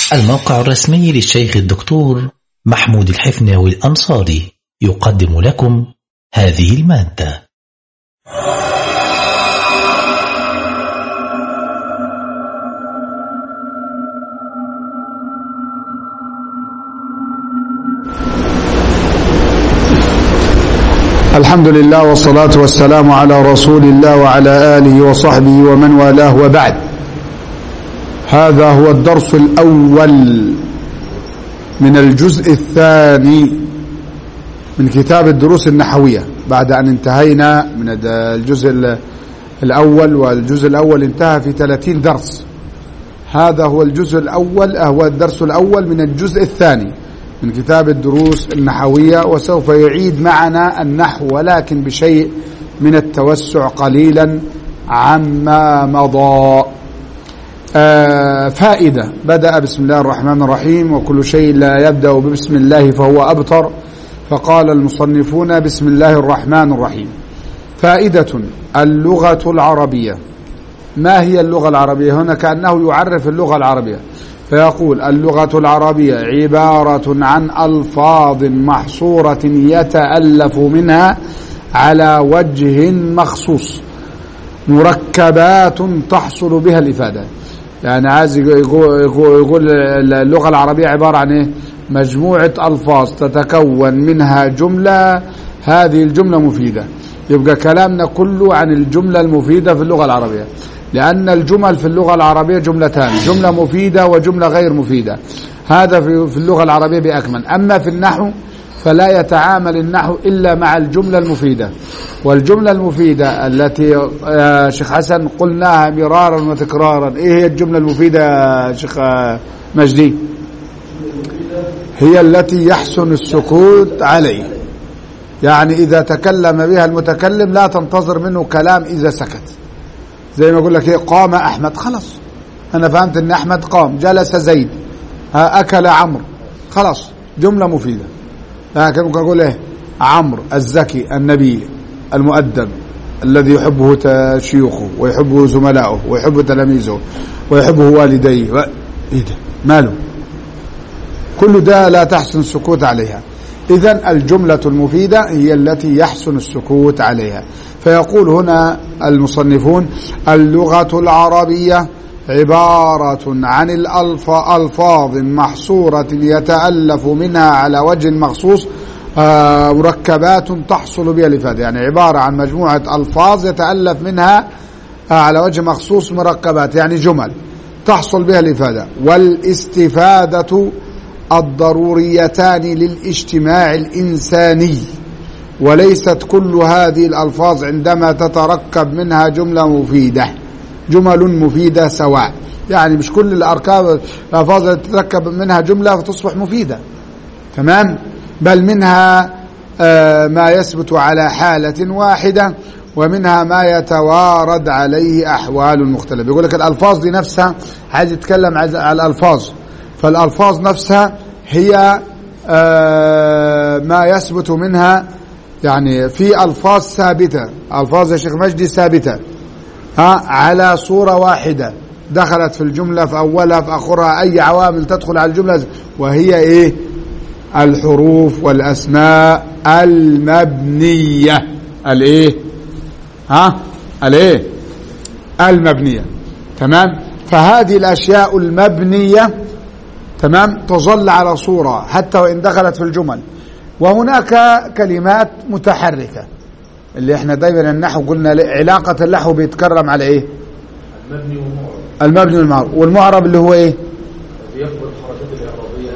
الموقع الرسمي للشيخ الدكتور محمود الحفناوي الأنصاري يقدم لكم هذه المادة الحمد لله والصلاة والسلام على رسول الله وعلى آله وصحبه ومن والاه وبعد هذا هو الدرس الأول من الجزء الثاني من كتاب الدروس النحوية بعد أن انتهينا من الجزء الأول والجزء الأول انتهى في 30 درس هذا هو الجزء الأول هو الدرس الأول من الجزء الثاني من كتاب الدروس النحوية وسوف يعيد معنا النحو ولكن بشيء من التوسع قليلا عما مضى آه فائدة بدأ بسم الله الرحمن الرحيم وكل شيء لا يبدأ ببسم الله فهو أبطر فقال المصنفون بسم الله الرحمن الرحيم فائدة اللغة العربية ما هي اللغة العربية هنا كأنه يعرف اللغة العربية فيقول اللغة العربية عبارة عن ألفاظ محصورة يتألف منها على وجه مخصوص مركبات تحصل بها الإفادة يعني عايز يقول, يقول اللغة العربية عبارة عن إيه؟ مجموعة ألفاظ تتكون منها جملة هذه الجملة مفيدة يبقى كلامنا كله عن الجملة المفيدة في اللغة العربية لأن الجمل في اللغة العربية جملتان جملة مفيدة وجملة غير مفيدة هذا في اللغة العربية بأكمل أما في النحو فلا يتعامل النحو إلا مع الجملة المفيدة والجملة المفيدة التي يا شيخ حسن قلناها مرارا وتكرارا إيه هي الجملة المفيدة يا شيخ مجدي هي التي يحسن السكوت عليه يعني إذا تكلم بها المتكلم لا تنتظر منه كلام إذا سكت زي ما يقول لك ايه قام احمد خلاص انا فهمت ان احمد قام جلس زيد اكل عمرو خلاص جمله مفيده لكن ممكن اقول ايه عمرو الزكي النبي المؤدب الذي يحبه شيوخه ويحبه زملائه ويحب تلاميذه ويحبه والديه و... ايه ده ماله كل ده لا تحسن السكوت عليها إذا الجملة المفيدة هي التي يحسن السكوت عليها فيقول هنا المصنفون اللغة العربية عبارة عن الألفاظ محصورة يتألف منها على وجه مخصوص مركبات تحصل بها الإفادة يعني عبارة عن مجموعة ألفاظ يتألف منها على وجه مخصوص مركبات يعني جمل تحصل بها الإفادة والاستفادة الضروريتان للاجتماع الإنساني وليست كل هذه الألفاظ عندما تتركب منها جملة مفيدة جمل مفيدة سواء يعني مش كل الأركاب الألفاظ التي تتركب منها جملة فتصبح مفيدة تمام بل منها آه ما يثبت على حالة واحدة ومنها ما يتوارد عليه أحوال مختلفة بيقول لك الألفاظ دي نفسها عايز يتكلم على الألفاظ فالألفاظ نفسها هي آه ما يثبت منها يعني في ألفاظ ثابتة ألفاظ يا شيخ مجدي ثابتة ها على صورة واحدة دخلت في الجملة في أولها في آخرها أي عوامل تدخل على الجملة وهي إيه الحروف والأسماء المبنية الإيه ها الإيه المبنية تمام فهذه الأشياء المبنية تمام تظل على صورة حتى وإن دخلت في الجمل وهناك كلمات متحركة اللي احنا دايما النحو قلنا علاقة اللحو بيتكرم على ايه المبني والمعرب المبني والمعرب والمعرب اللي هو ايه يقبل الحركات الإعرابية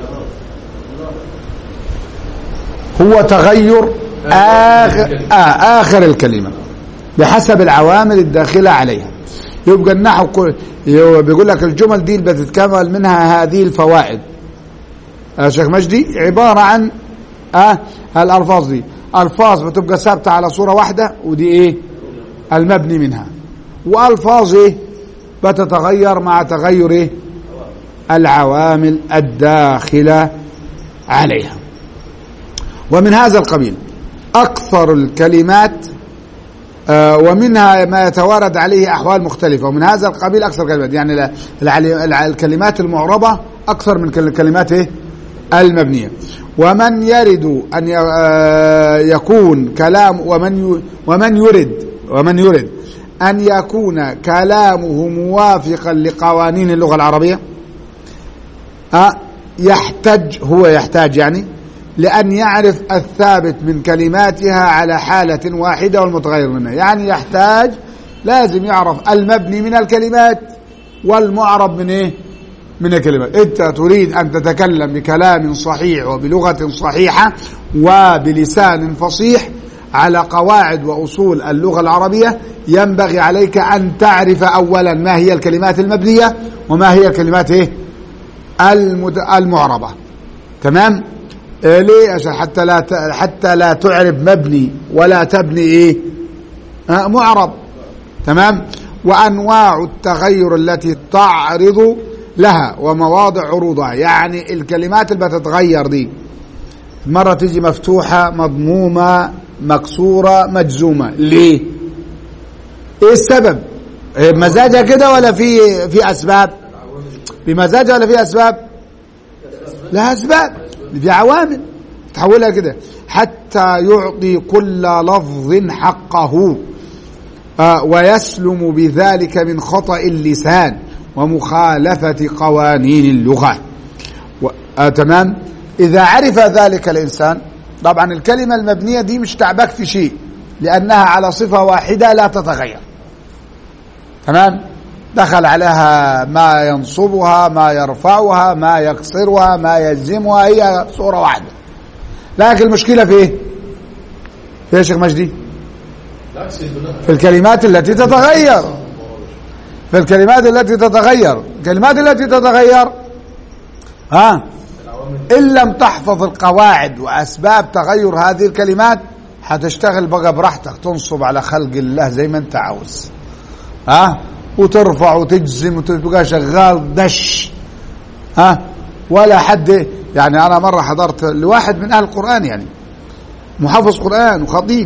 هو تغير آخر, آه آخر الكلمة بحسب العوامل الداخلة عليها يبقى النحو كل بيقول لك الجمل دي اللي بتتكمل منها هذه الفوائد يا شيخ مجدي عبارة عن اه الألفاظ دي ألفاظ بتبقى ثابتة على صورة واحدة ودي ايه المبني منها وألفاظ ايه بتتغير مع تغير ايه العوامل الداخلة عليها ومن هذا القبيل أكثر الكلمات آه، ومنها ما يتوارد عليه أحوال مختلفة ومن هذا القبيل أكثر كلمات يعني ال- العلي- الع- الكلمات المعربة أكثر من كل- الكلمات إيه؟ المبنية ومن يرد أن ي- آه، يكون كلام ومن ي- ومن يرد ومن يرد أن يكون كلامه موافقا لقوانين اللغة العربية آه، يحتج هو يحتاج يعني لأن يعرف الثابت من كلماتها على حالة واحدة والمتغير منها يعني يحتاج لازم يعرف المبني من الكلمات والمعرب من ايه من الكلمات انت تريد ان تتكلم بكلام صحيح وبلغة صحيحة وبلسان فصيح على قواعد وأصول اللغة العربية ينبغي عليك أن تعرف أولا ما هي الكلمات المبنية وما هي الكلمات ايه المد... المعربة تمام إيه ليه عشان حتى لا ت... حتى لا تعرب مبني ولا تبني ايه آه معرب تمام وانواع التغير التي تعرض لها ومواضع عروضها يعني الكلمات اللي بتتغير دي مرة تيجي مفتوحة مضمومة مكسورة مجزومة ليه ايه السبب إيه مزاجها كده ولا في في اسباب بمزاجها ولا في اسباب لها اسباب في عوامل تحولها كده حتى يعطي كل لفظ حقه آه، ويسلم بذلك من خطأ اللسان ومخالفة قوانين اللغة و... آه تمام إذا عرف ذلك الإنسان طبعا الكلمة المبنية دي مش تعبك في شيء لأنها على صفة واحدة لا تتغير تمام دخل عليها ما ينصبها ما يرفعها ما يكسرها ما يجزمها هي صورة واحدة لكن المشكلة في ايه في إيه يا شيخ مجدي العكس البناء في الكلمات التي تتغير في الكلمات التي تتغير الكلمات التي تتغير ها إن لم تحفظ القواعد وأسباب تغير هذه الكلمات هتشتغل بقى براحتك تنصب على خلق الله زي ما انت عاوز ها وترفع وتجزم وتبقى شغال دش ها ولا حد يعني انا مره حضرت لواحد من اهل القران يعني محافظ قران وخطيب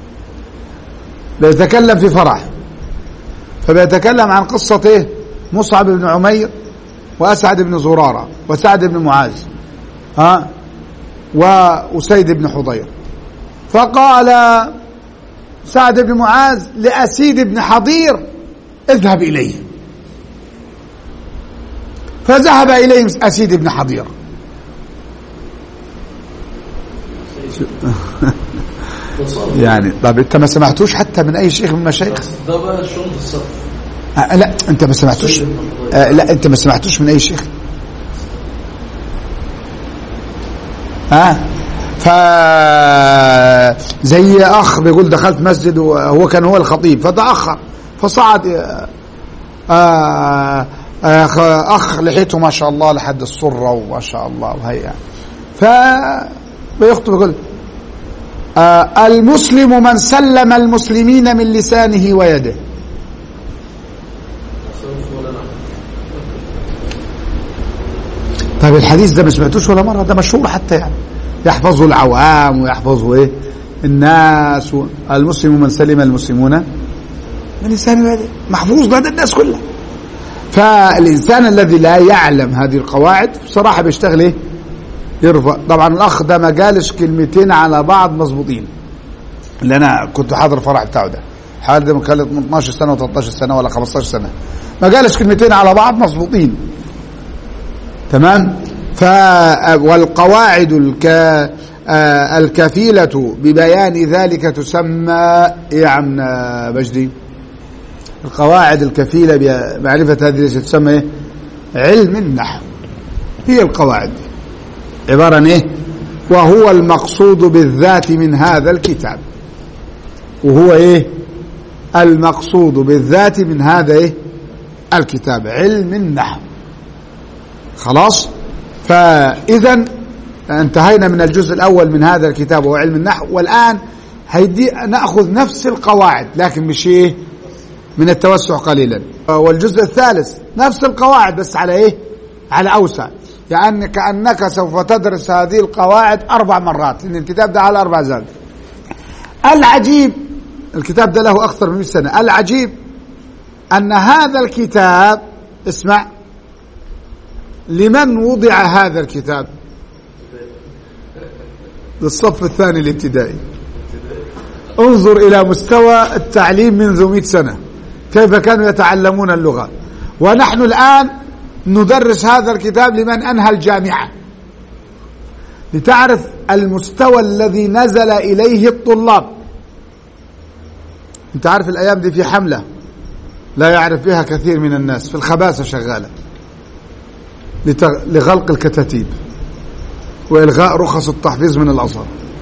بيتكلم في فرح فبيتكلم عن قصه ايه مصعب بن عمير واسعد بن زراره وسعد بن معاذ ها واسيد بن حضير فقال سعد بن معاذ لاسيد بن حضير اذهب اليه فذهب اليه اسيد بن حضير يعني طب انت ما سمعتوش حتى من اي شيخ من المشايخ ده بقى شغل الصف آه لا انت ما سمعتوش آه لا انت ما سمعتوش من اي شيخ ها ف زي اخ بيقول دخلت مسجد وهو كان هو الخطيب فتاخر فصعد آه آه اخ اخ لحيته ما شاء الله لحد السره وما شاء الله وهي ف بيخطب يقول آه المسلم من سلم المسلمين من لسانه ويده طيب الحديث ده ما سمعتوش ولا مره ده مشهور حتى يعني يحفظه العوام ويحفظه ايه الناس و... المسلم من سلم المسلمون من لسانه ويده محفوظ لدى الناس كلها فالانسان الذي لا يعلم هذه القواعد بصراحه بيشتغل ايه يرفع طبعا الاخ ده ما قالش كلمتين على بعض مظبوطين اللي انا كنت حاضر الفرح بتاعه ده حال ده كان من 12 سنه و13 سنه ولا 15 سنه ما قالش كلمتين على بعض مظبوطين تمام ف والقواعد الك آه الكفيلة ببيان ذلك تسمى ايه يا عم مجدي القواعد الكفيلة بمعرفة هذه تسمى ايه علم النحو هي القواعد عبارة عن ايه وهو المقصود بالذات من هذا الكتاب وهو ايه المقصود بالذات من هذا ايه الكتاب علم النحو خلاص فاذا انتهينا من الجزء الاول من هذا الكتاب وهو علم النحو والان هيدي ناخذ نفس القواعد لكن مش ايه من التوسع قليلا والجزء الثالث نفس القواعد بس على ايه على اوسع يعني كانك سوف تدرس هذه القواعد اربع مرات لان الكتاب ده على اربع زاد العجيب الكتاب ده له أكثر من 100 سنة العجيب أن هذا الكتاب اسمع لمن وضع هذا الكتاب للصف الثاني الابتدائي انظر إلى مستوى التعليم منذ 100 سنة كيف كانوا يتعلمون اللغة ونحن الآن ندرس هذا الكتاب لمن أنهى الجامعة لتعرف المستوى الذي نزل إليه الطلاب انت عارف الأيام دي في حملة لا يعرف بها كثير من الناس في الخباثة شغالة لتغ... لغلق الكتاتيب وإلغاء رخص التحفيظ من الأزهر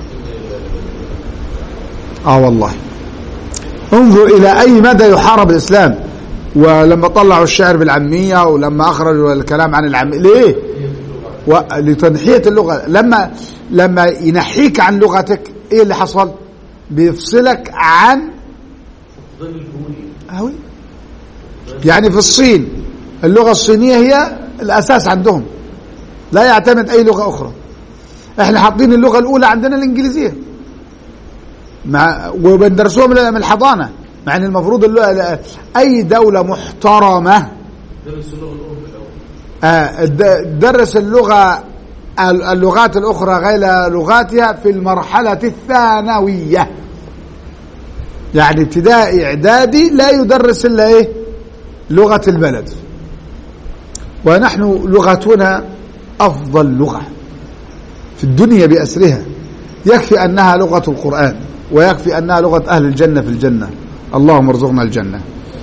آه والله انظر إلى أي مدى يحارب الإسلام ولما طلعوا الشعر بالعامية ولما أخرجوا الكلام عن العامية ليه؟ و... لتنحية اللغة لما لما ينحيك عن لغتك إيه اللي حصل؟ بيفصلك عن ظل الهوية أهوي يعني في الصين اللغة الصينية هي الأساس عندهم لا يعتمد أي لغة أخرى احنا حاطين اللغة الأولى عندنا الإنجليزية مع وبندرسوها من من الحضانة مع أن المفروض اللغة أي دولة محترمة درس اللغة الأم الأول آه، د- درس اللغة اللغات الأخرى غير لغاتها في المرحلة الثانوية يعني ابتدائي إعدادي لا يدرس إلا إيه لغة البلد ونحن لغتنا أفضل لغة في الدنيا بأسرها يكفي أنها لغة القرآن ويكفي أنها لغة أهل الجنة في الجنة اللهم ارزقنا الجنة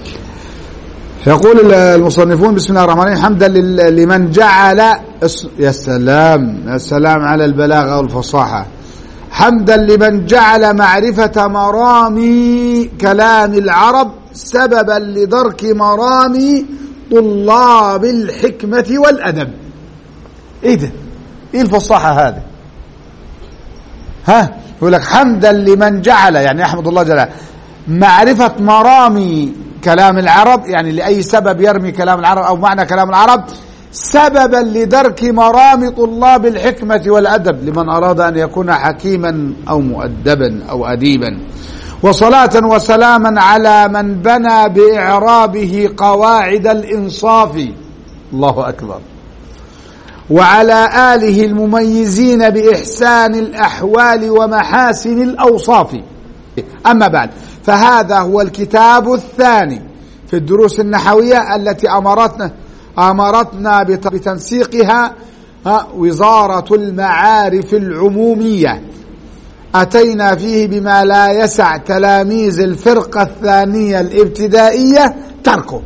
يقول المصنفون بسم الله الرحمن الرحيم حمدا لل- لمن جعل اس- يا سلام يا سلام على البلاغة والفصاحة حمدا لمن جعل معرفة مرامي كلام العرب سببا لدرك مرامي طلاب الحكمة والأدب ايه ده ايه الفصاحة هذه ها يقول لك حمدا لمن جعل يعني احمد الله جل وعلا معرفة مرامي كلام العرب يعني لأي سبب يرمي كلام العرب أو معنى كلام العرب سببا لدرك مرام طلاب الحكمة والأدب لمن أراد أن يكون حكيما أو مؤدبا أو أديبا وصلاة وسلاما على من بنى بإعرابه قواعد الإنصاف الله أكبر وعلى آله المميزين بإحسان الأحوال ومحاسن الأوصاف أما بعد فهذا هو الكتاب الثاني في الدروس النحوية التي أمرتنا أمرتنا بت- بتنسيقها ها، وزارة المعارف العمومية أتينا فيه بما لا يسع تلاميذ الفرقة الثانية الابتدائية تركه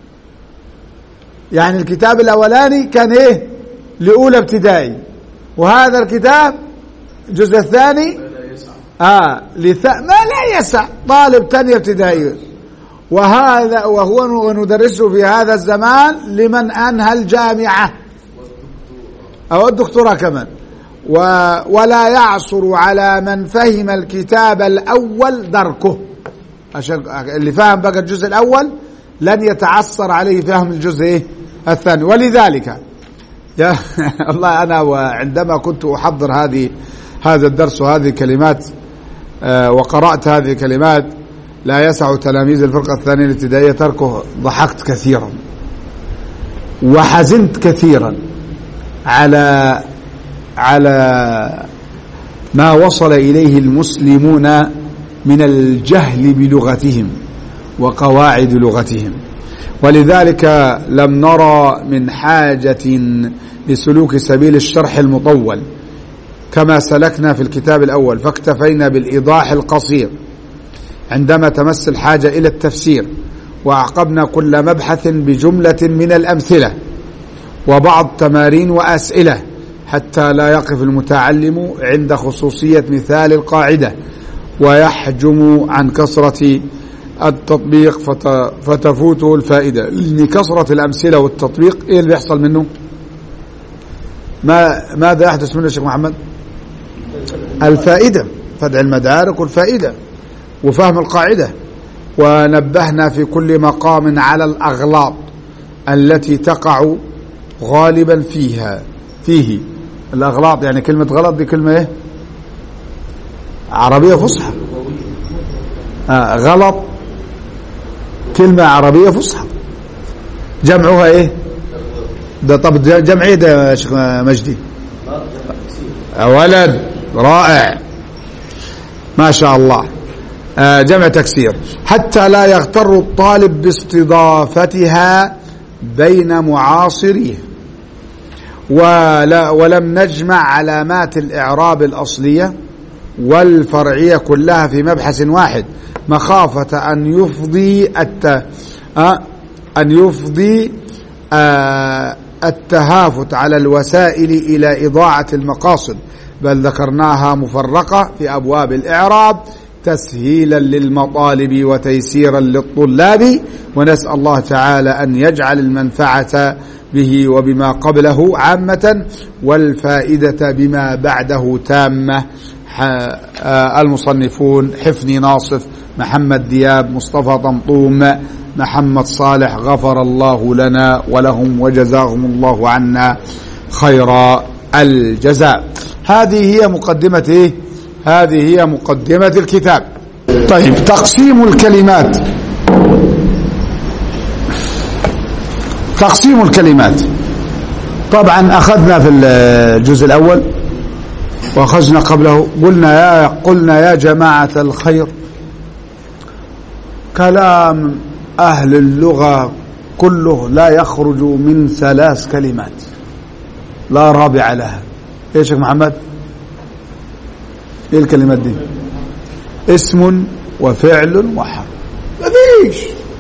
يعني الكتاب الأولاني كان إيه لأولى ابتدائي وهذا الكتاب الجزء الثاني لا يسع آه لث... ما لا يسع طالب ثانية ابتدائي وهذا وهو وندرسه في هذا الزمان لمن أنهى الجامعة أو الدكتوراه كمان و... ولا يعصر على من فهم الكتاب الأول دركه عشان اللي فهم بقى الجزء الأول لن يتعثر عليه فهم الجزء إيه؟ الثاني ولذلك يا الله أنا وعندما كنت أحضر هذه هذا الدرس وهذه الكلمات آه، وقرأت هذه الكلمات لا يسع تلاميذ الفرقة الثانية الابتدائية تركه ضحكت كثيرا وحزنت كثيرا على على ما وصل إليه المسلمون من الجهل بلغتهم وقواعد لغتهم ولذلك لم نرى من حاجة لسلوك سبيل الشرح المطول كما سلكنا في الكتاب الأول فاكتفينا بالإيضاح القصير عندما تمس الحاجة إلى التفسير وأعقبنا كل مبحث بجملة من الأمثلة وبعض تمارين وأسئلة حتى لا يقف المتعلم عند خصوصية مثال القاعدة ويحجم عن كثرة التطبيق فت- فتفوته الفائدة لأن كثرة الأمثلة والتطبيق إيه اللي بيحصل منه ما ماذا يحدث منه يا شيخ محمد الفائدة فدع المدارك والفائدة وفهم القاعدة ونبهنا في كل مقام على الأغلاط التي تقع غالبا فيها فيه الأغلاط يعني كلمة غلط دي كلمة إيه عربية فصحى آه غلط كلمة عربية فصحى جمعها ايه ده طب جمع ايه ده يا شيخ مجدي يا ولد رائع ما شاء الله آه جمع تكسير حتى لا يغتر الطالب باستضافتها بين معاصريه ولا ولم نجمع علامات الإعراب الأصلية والفرعية كلها في مبحث واحد مخافة أن يفضي الت... آه أن يفضي آه التهافت على الوسائل إلى إضاعة المقاصد بل ذكرناها مفرقة في أبواب الإعراب تسهيلا للمطالب وتيسيرا للطلاب ونسأل الله تعالى أن يجعل المنفعة به وبما قبله عامة والفائدة بما بعده تامة المصنفون حفني ناصف محمد دياب مصطفى طمطوم محمد صالح غفر الله لنا ولهم وجزاهم الله عنا خير الجزاء هذه هي مقدمة إيه؟ هذه هي مقدمة الكتاب طيب تقسيم الكلمات تقسيم الكلمات طبعا أخذنا في الجزء الأول وأخذنا قبله قلنا يا قلنا يا جماعة الخير كلام أهل اللغة كله لا يخرج من ثلاث كلمات لا رابع لها ايش يا محمد ايه الكلمات دي اسم وفعل وحرف مفيش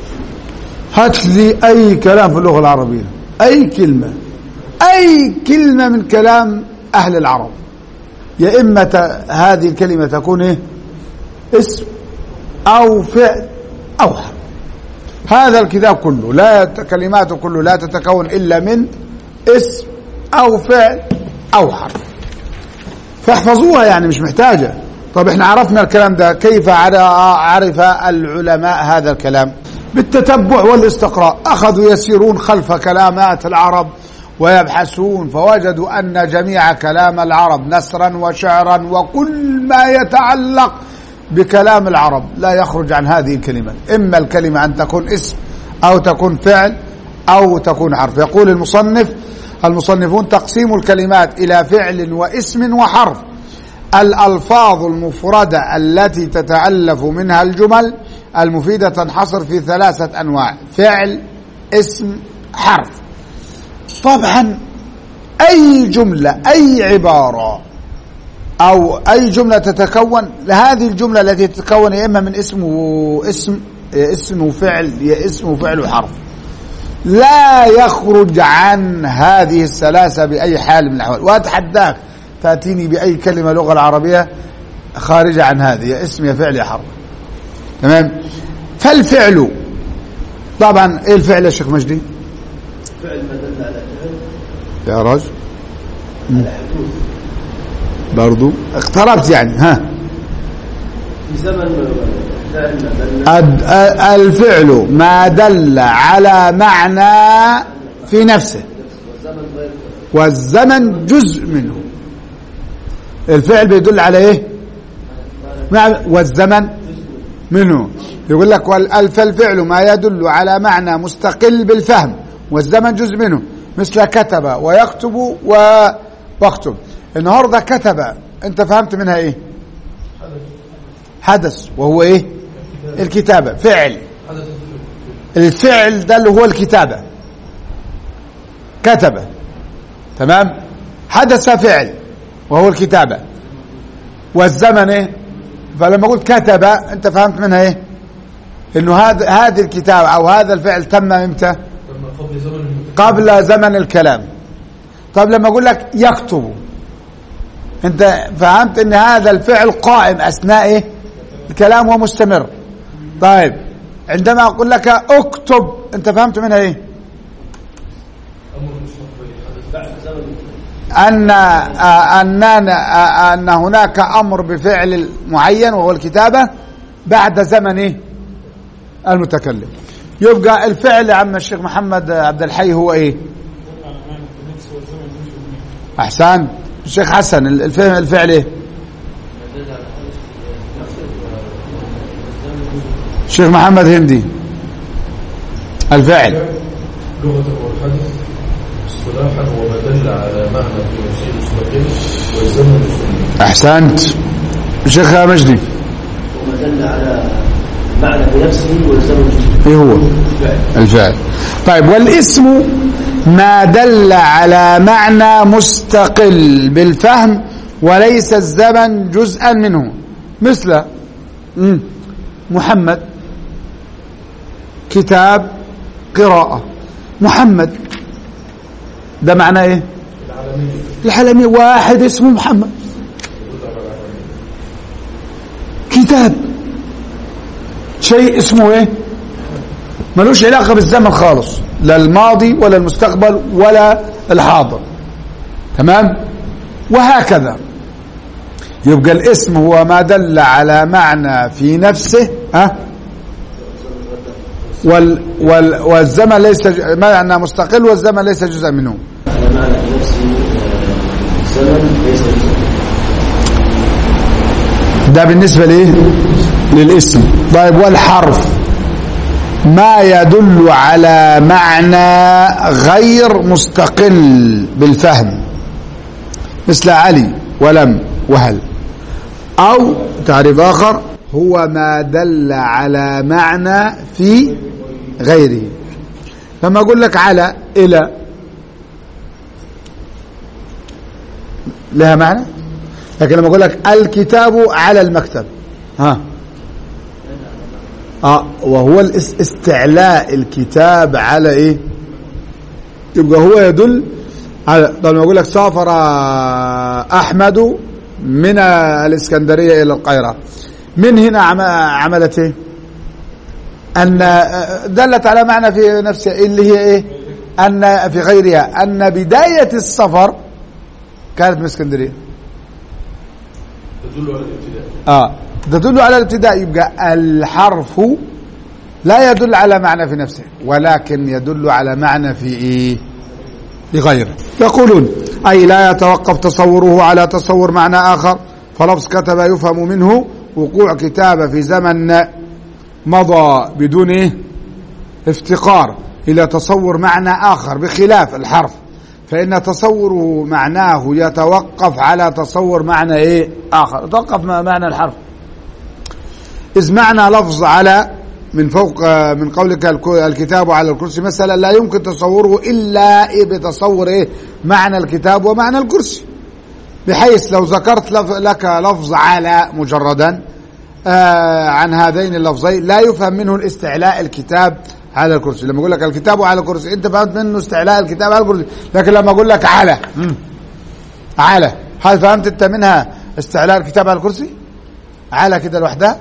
هات لي اي كلام في اللغه العربيه اي كلمه اي كلمه من كلام اهل العرب يا اما هذه الكلمه تكون ايه اسم او فعل او حرف هذا الكتاب كله لا كلماته كله لا تتكون الا من اسم او فعل او حرف فاحفظوها يعني مش محتاجه طب احنا عرفنا الكلام ده كيف عرف العلماء هذا الكلام بالتتبع والاستقراء اخذوا يسيرون خلف كلامات العرب ويبحثون فوجدوا ان جميع كلام العرب نثرا وشعرا وكل ما يتعلق بكلام العرب لا يخرج عن هذه الكلمات اما الكلمه ان تكون اسم او تكون فعل او تكون حرف يقول المصنف المصنفون تقسيم الكلمات إلى فعل واسم وحرف الألفاظ المفردة التي تتألف منها الجمل المفيدة تنحصر في ثلاثة أنواع فعل اسم حرف طبعا أي جملة أي عبارة أو أي جملة تتكون هذه الجملة التي تتكون يا إما من اسم واسم اسم وفعل يا اسم وفعل وحرف لا يخرج عن هذه الثلاثة بأي حال من الأحوال وأتحداك تأتيني بأي كلمة لغة العربية خارجة عن هذه يا اسم يا فعل يا حرف تمام فالفعل طبعا ايه الفعل يا شيخ مجدي فعل ما دل على فعل يا رجل على حدوث برضو اقتربت يعني ها في زمن فعل ما دل الد- الفعل ما دل على معنى في نفسه والزمن غير والزمن جزء منه الفعل بيدل على ايه مع- والزمن منه يقول لك وال- فالفعل ما يدل على معنى مستقل بالفهم والزمن جزء منه مثل كتب ويكتب و... واكتب النهارده كتب انت فهمت منها ايه حدث وهو ايه الكتابة فعل الفعل ده اللي هو الكتابة كتب تمام حدث فعل وهو الكتابة والزمن ايه فلما قلت كتب انت فهمت منها ايه انه هذا هذه الكتابة او هذا الفعل تم امتى لما قبل زمن قبل زمن الكلام طب لما اقول لك يكتب انت فهمت ان هذا الفعل قائم اثناء ايه الكلام ومستمر طيب عندما اقول لك اكتب انت فهمت منها ايه امر مستقبلي حدث بعد زمن ان آه، ان آه، ان هناك امر بفعل معين وهو الكتابه بعد زمن ايه المتكلم يبقى الفعل يا عم الشيخ محمد عبد الحي هو ايه احسن الشيخ حسن الفعل الفعل ايه شيخ محمد هندي الفعل لغة والحدث اصطلاحا هو ما دل على معنى في نفسه مستقل والزمن السنة احسنت شيخ مجدي وما دل على معنى في نفسه والزمن ايه هو الفعل طيب والاسم ما دل على معنى مستقل بالفهم وليس الزمن جزءا منه مثل مم، محمد كتاب قراءة محمد ده معناه ايه العالمية واحد اسمه محمد كتاب شيء اسمه ايه ملوش علاقة بالزمن خالص لا الماضي ولا المستقبل ولا الحاضر تمام وهكذا يبقى الاسم هو ما دل على معنى في نفسه ها وال وال والزمن ليس ج- معنى مستقل والزمن ليس جزءا منه على معنى في نفسه آه، الزمن ليس جزءا ده بالنسبة لإيه للاسم طيب والحرف ما يدل على معنى غير مستقل بالفهم مثل علي ولم وهل أو تعريف آخر هو ما دل على معنى في غيره لما أقول لك على إلى لها معنى لكن لما اقول لك الكتاب على المكتب ها اه وهو الاس- استعلاء الكتاب على ايه يبقى هو يدل على طب لما اقول لك سافر احمد من الاسكندريه الى القاهره من هنا عم- عملت ايه ان دلت على معنى في نفسها اللي هي ايه ان في غيرها ان بدايه السفر كانت من اسكندريه تدل على الابتداء اه تدل على الابتداء يبقى الحرف لا يدل على معنى في نفسه ولكن يدل على معنى في ايه في غيره يقولون اي لا يتوقف تصوره على تصور معنى اخر فلفظ كتب يفهم منه وقوع كتابة في زمن مضى بدون إيه؟ افتقار إلى تصور معنى آخر بخلاف الحرف فإن تصوره معناه يتوقف على تصور معنى إيه آخر يتوقف ما معنى الحرف إذ معنى لفظ على من فوق من قولك الك- الكتاب على الكرسي مثلا لا يمكن تصوره إلا إيه بتصور إيه معنى الكتاب ومعنى الكرسي بحيث لو ذكرت لف- لك لفظ على مجردا آه عن هذين اللفظين لا يفهم منه الاستعلاء الكتاب على الكرسي لما اقول لك الكتاب على الكرسي انت فهمت منه استعلاء الكتاب على الكرسي لكن لما اقول لك على مم. على هل فهمت انت منها استعلاء الكتاب على الكرسي على كده لوحدها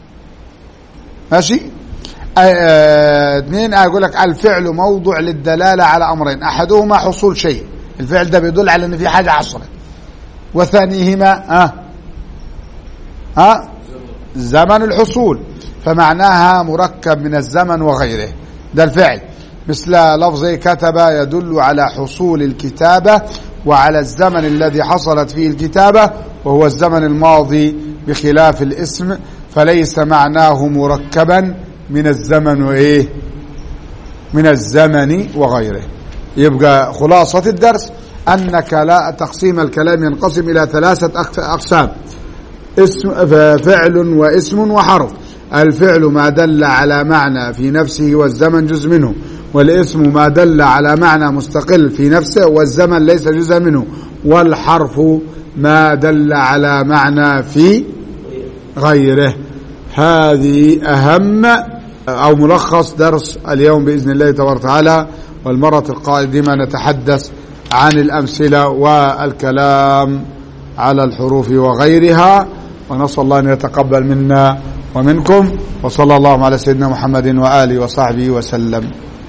ماشي آه، آه، اثنين اقول لك الفعل موضوع للدلاله على امرين احدهما حصول شيء الفعل ده بيدل على ان في حاجه حصلت وثانيهما اه ها زمن الحصول فمعناها مركب من الزمن وغيره ده الفعل مثل لفظ كتب يدل على حصول الكتابة وعلى الزمن الذي حصلت فيه الكتابة وهو الزمن الماضي بخلاف الاسم فليس معناه مركبا من الزمن وإيه من الزمن وغيره يبقى خلاصة الدرس أنك لا تقسيم الكلام ينقسم إلى ثلاثة أقس- أقسام اسم فعل واسم وحرف الفعل ما دل على معنى في نفسه والزمن جزء منه والاسم ما دل على معنى مستقل في نفسه والزمن ليس جزءا منه والحرف ما دل على معنى في غيره هذه أهم أو ملخص درس اليوم بإذن الله تبارك وتعالى والمرة القادمة نتحدث عن الأمثلة والكلام على الحروف وغيرها ونسأل الله أن يتقبل منا ومنكم وصلى الله على سيدنا محمد وآله وصحبه وسلم